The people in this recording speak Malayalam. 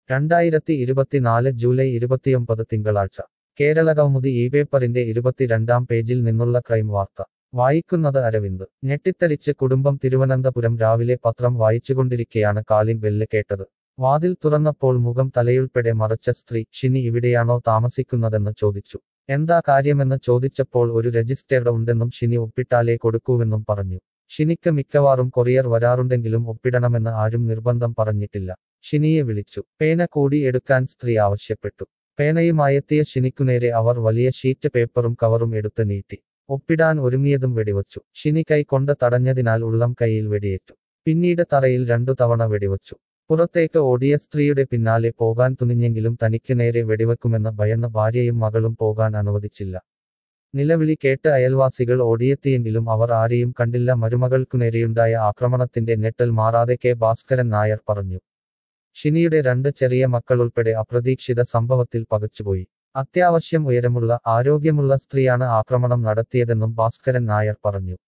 രണ്ടായിരത്തി ഇരുപത്തിനാല് ജൂലൈ ഇരുപത്തിയൊമ്പത് തിങ്കളാഴ്ച കേരള കൗമുദി ഈ പേപ്പറിന്റെ ഇരുപത്തിരണ്ടാം പേജിൽ നിന്നുള്ള ക്രൈം വാർത്ത വായിക്കുന്നത് അരവിന്ദ് ഞെട്ടിത്തരിച്ച് കുടുംബം തിരുവനന്തപുരം രാവിലെ പത്രം വായിച്ചുകൊണ്ടിരിക്കെയാണ് കാലിംഗ് ബെല്ല് കേട്ടത് വാതിൽ തുറന്നപ്പോൾ മുഖം തലയുൾപ്പെടെ മറച്ച സ്ത്രീ ഷിനി ഇവിടെയാണോ താമസിക്കുന്നതെന്ന് ചോദിച്ചു എന്താ കാര്യമെന്ന് ചോദിച്ചപ്പോൾ ഒരു രജിസ്റ്റേർഡ് ഉണ്ടെന്നും ഷിനി ഒപ്പിട്ടാലേ കൊടുക്കൂവെന്നും പറഞ്ഞു ഷിനിക്ക് മിക്കവാറും കൊറിയർ വരാറുണ്ടെങ്കിലും ഒപ്പിടണമെന്ന് ആരും നിർബന്ധം പറഞ്ഞിട്ടില്ല ഷിനിയെ വിളിച്ചു പേന കൂടി എടുക്കാൻ സ്ത്രീ ആവശ്യപ്പെട്ടു പേനയുമായെത്തിയ ഷിനിക്കുനേരെ അവർ വലിയ ഷീറ്റ് പേപ്പറും കവറും എടുത്ത് നീട്ടി ഒപ്പിടാൻ ഒരുങ്ങിയതും വെടിവച്ചു ഷിനി കൈ കൊണ്ട് തടഞ്ഞതിനാൽ ഉള്ളം കൈയിൽ വെടിയേറ്റു പിന്നീട് തറയിൽ രണ്ടു തവണ വെടിവച്ചു പുറത്തേക്ക് ഓടിയ സ്ത്രീയുടെ പിന്നാലെ പോകാൻ തുനിഞ്ഞെങ്കിലും തനിക്ക് നേരെ വെടിവെക്കുമെന്ന് ഭയന്ന ഭാര്യയും മകളും പോകാൻ അനുവദിച്ചില്ല നിലവിളി കേട്ട് അയൽവാസികൾ ഓടിയെത്തിയെങ്കിലും അവർ ആരെയും കണ്ടില്ല മരുമകൾക്കു നേരെയുണ്ടായ ആക്രമണത്തിന്റെ ഞെട്ടൽ മാറാതെ കെ ഭാസ്കരൻ നായർ പറഞ്ഞു ഷിനിയുടെ രണ്ട് ചെറിയ മക്കളുൾപ്പെടെ അപ്രതീക്ഷിത സംഭവത്തിൽ പകച്ചുപോയി അത്യാവശ്യം ഉയരമുള്ള ആരോഗ്യമുള്ള സ്ത്രീയാണ് ആക്രമണം നടത്തിയതെന്നും ഭാസ്കരൻ നായർ പറഞ്ഞു